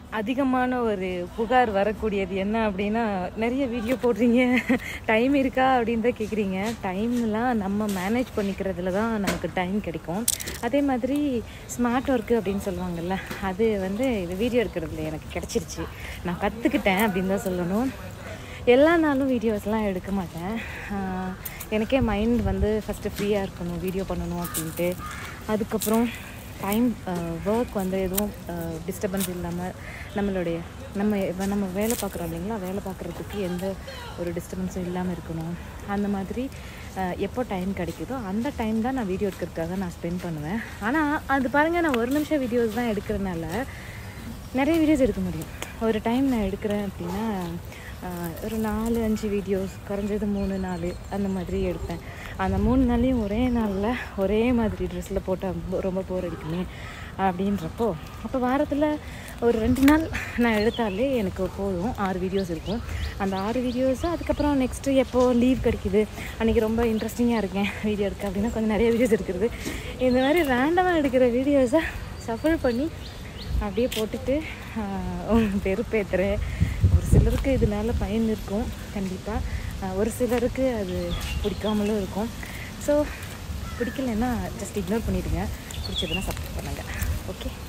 அதிகமான ஒரு புகார் வரக்கூடியது என்ன அப்படின்னா நிறைய வீடியோ போடுறீங்க டைம் இருக்கா அப்படின்னு தான் கேட்குறீங்க டைம்லாம் நம்ம மேனேஜ் பண்ணிக்கிறதுல தான் நமக்கு டைம் கிடைக்கும் அதே மாதிரி ஸ்மார்ட் ஒர்க்கு அப்படின்னு சொல்லுவாங்கல்ல அது வந்து இது வீடியோ எடுக்கிறதுல எனக்கு கிடச்சிருச்சு நான் கற்றுக்கிட்டேன் அப்படின்னு தான் சொல்லணும் எல்லா நாளும் வீடியோஸ்லாம் எடுக்க மாட்டேன் ஆஹ் எனக்கே மைண்ட் வந்து ஃபஸ்ட்டு ஃப்ரீயாக இருக்கணும் வீடியோ பண்ணணும் அப்படின்ட்டு அதுக்கப்புறம் டைம் ஒர்க் வந்து எதுவும் டிஸ்டர்பன்ஸ் இல்லாமல் நம்மளுடைய நம்ம இப்ப நம்ம வேலை பார்க்குறோம் இல்லைங்களா வேலை பார்க்குறதுக்கு எந்த ஒரு டிஸ்டர்பன்ஸும் இல்லாமல் இருக்கணும் அந்த மாதிரி ஆஹ் எப்போ டைம் கிடைக்குதோ அந்த டைம் தான் நான் வீடியோ எடுக்கிறதுக்காக நான் ஸ்பெண்ட் பண்ணுவேன் ஆனால் அது பாருங்கள் நான் ஒரு நிமிஷம் வீடியோஸ் தான் எடுக்கிறனால நிறைய வீடியோஸ் எடுக்க முடியும் ஒரு டைம் நான் எடுக்கிறேன் அப்படின்னா ஆஹ், ஒரு நாலு அஞ்சு வீடியோஸ் குறைஞ்சது மூணு நாலு அந்த மாதிரி எடுப்பேன் அந்த மூணு நாளையும் ஒரே நாளில் ஒரே மாதிரி ட்ரெஸ்ஸில் போட்டால் ரொம்ப போர் அடிக்குமே அப்படின்றப்போ அப்போ வாரத்தில் ஒரு ரெண்டு நாள் நான் எடுத்தாலே எனக்கு போதும் ஆறு வீடியோஸ் இருக்கும் அந்த ஆறு வீடியோஸை அதுக்கப்புறம் நெக்ஸ்ட்டு எப்போ லீவ் கிடைக்குது அன்றைக்கி ரொம்ப இன்ட்ரெஸ்டிங்காக இருக்கேன் வீடியோ எடுக்க அப்படின்னா கொஞ்சம் நிறைய வீடியோஸ் எடுக்கிறது இந்த மாதிரி ரேண்டமாக எடுக்கிற வீடியோஸை சஃபல் பண்ணி அப்படியே போட்டுட்டு வெறுப்பேற்றுறேன் ஒரு சிலருக்கு இதனால பயன் இருக்கும் கண்டிப்பாக ஒரு சிலருக்கு அது பிடிக்காமலும் இருக்கும் ஸோ பிடிக்கலன்னா ஜஸ்ட் இக்னோர் பண்ணிவிடுங்க பிடிச்சதுன்னா சப்போர்ட் பண்ணுங்கள் ஓகே